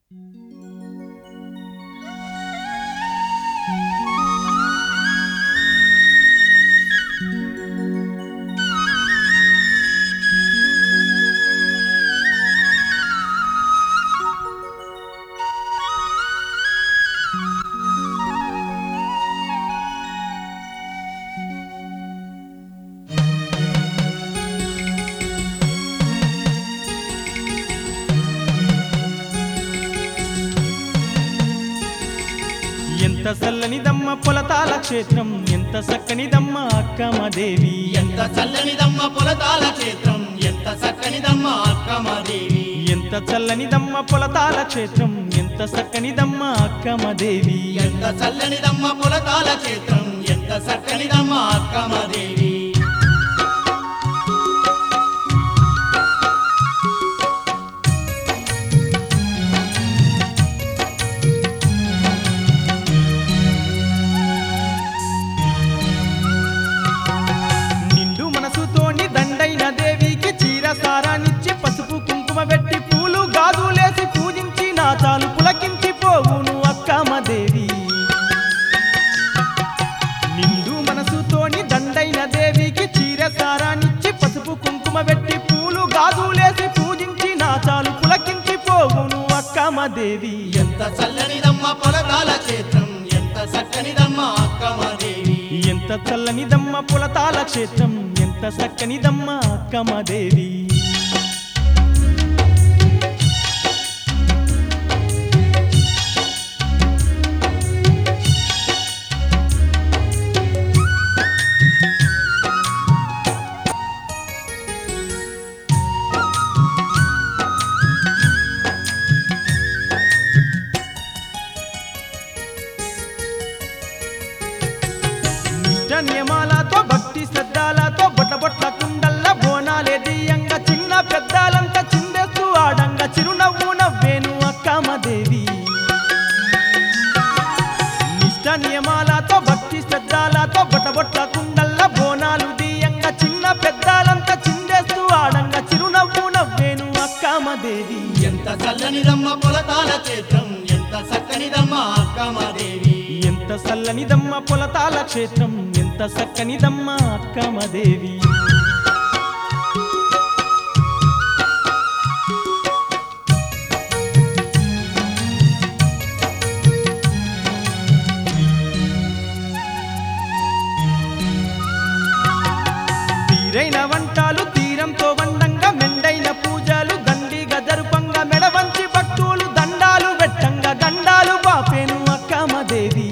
ఎంత చల్లనిదమ్మ పొలతాల క్షేత్రం ఎంత చక్కనిదమ్మ అక్కమదేవి ఎంత చల్లనిదమ్మ పొలతాల క్షేత్రం ఎంత చక్కనిదమ్మ అక్కమాదేవి ఎంత చల్లనిదమ్మ పొలతాల క్షేత్రం ఎంత చక్కనిదమ్మ అక్కమదేవి ఎంత చల్లనిదమ్మ పొలతాల క్షేత్రం ఎంత చక్కనిదమ్మ అక్కమాదేవి నిండు మనసుతోని దండైన దేవికి చీర సారానిచ్చి పసుపు కుంకుమ పెట్టి పూలు గాజులేసి పూజించి నా చాలు పులకించి పోవును అక్కమదేవి నిండు మనసుతోని దండైన దేవికి చీర సారానిచ్చి పసుపు కుంకుమ పెట్టి పూలు గాజులేసి పూజించి నా చాలు పులకించి పోవును అక్కమదేవి ఎంత చల్లనిదమ్మ పొలతాల క్షేత్రం ఎంత చక్కనిదమ్మ అక్కమాదేవి ఎంత చల్లనిదమ్మ పులతాల క్షేత్రం ఎంత చక్కనిదమ్మ అక్కమదేవి నిష్ట నియమాలతో భక్తి శ్రద్ధాలతో బొట్ల బొట్ల కుండల్ల బోనాలే దియంగా చిన్న పెద్దాలంతా చిందేస్తూ ఆడంగా చిరునవ్వు నవ్వేను అక్కమదేవి నిష్ట నియమాలతో భక్తి శ్రద్ధాలతో బొట్ల బొట్ల కుండల్ల బోనాలు దియంగా చిన్న పెద్దాలంతా చిందేస్తూ ఆడంగా చిరునవ్వు నవ్వేను అక్కమదేవి ఎంత చల్లనిదమ్మ పొలతాల క్షేత్రం ఎంత చక్కనిదమ్మ అక్కమాదేవి ఎంత చల్లనిదమ్మ పొలతాల క్షేత్రం ఎంత చక్కనిదమ్మ అక్కమదేవి తీరైన వంటాలు తీరంతో వండంగా మెండైన పూజలు దండిగా జరుపంగా మెడవంచి భక్తులు దండాలు వెట్టంగా గండాలు బాపేను అక్కమదేవి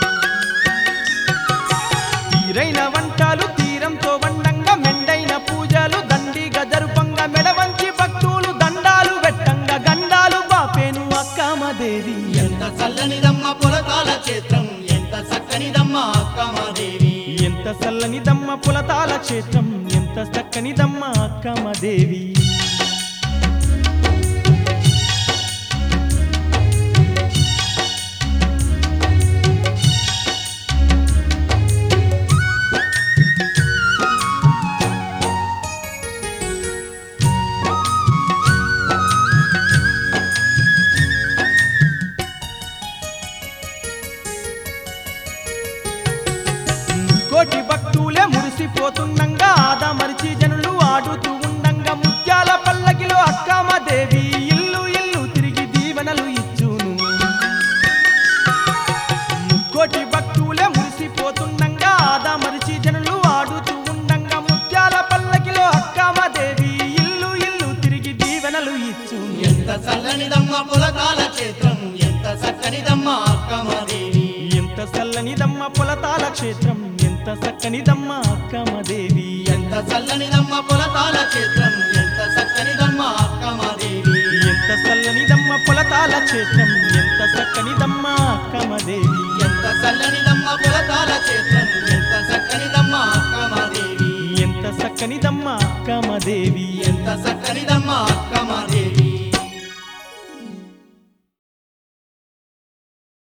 తీరైన వంటాలు తీరంతో వండంగా మెండైన పూజలు దండిగా జరుపంగా మెడవంచి భక్తులు దండాలు వెట్టంగా గండాలు బాపేను అక్కమదేవి ఎంత చల్లనిదమ్మ పొలతాల క్షేత్రం ఎంత చక్కనిదమ్మ అక్కమాదేవి ఎంత చల్లనిదమ్మ పులతాల క్షేత్రం ఎంత చక్కనిదమ్మ అక్కమదేవి కోటి భక్తులే మురిసిపోతుండగా ఆదమరిచి జనులు ఆడుతూ ఉండంగా ముత్యాల పల్లకిలో అక్కమదేవి ఇల్లు ఇల్లు తిరిగి దీవెనలు ఇచ్చును కోటి భక్తులే మురిసిపోతుండగా ఆదమరిచి జనులు ఆడుతూ ఉండంగా ముత్యాల పల్లకిలో అక్కమదేవి ఇల్లు ఇల్లు తిరిగి దీవెనలు ఇచ్చును ఎంత చల్లనిదమ్మ పొలతాల క్షేత్రం ఎంత చక్కనిదమ్మ అక్కమాదేవి ఎంత చల్లనిదమ్మ పొలతాల క్షేత్రం ఎంత చక్కనిదమ్మ అక్కమదేవి ఎంత చల్లనిదమ్మ పొలతాల క్షేత్రం ఎంత చక్కనిదమ్మ అక్కమాదేవి ఎంత చల్లనిదమ్మ పొలతాల క్షేత్రం ఎంత చక్కనిదమ్మ అక్కమదేవి ఎంత చల్లనిదమ్మ పొలతాల క్షేత్రం ఎంత చక్కనిదమ్మ అక్కమాదేవి ఎంత చక్కనిదమ్మ అక్కమదేవి ఎంత చక్కనిదమ్మ అక్కమాదేవి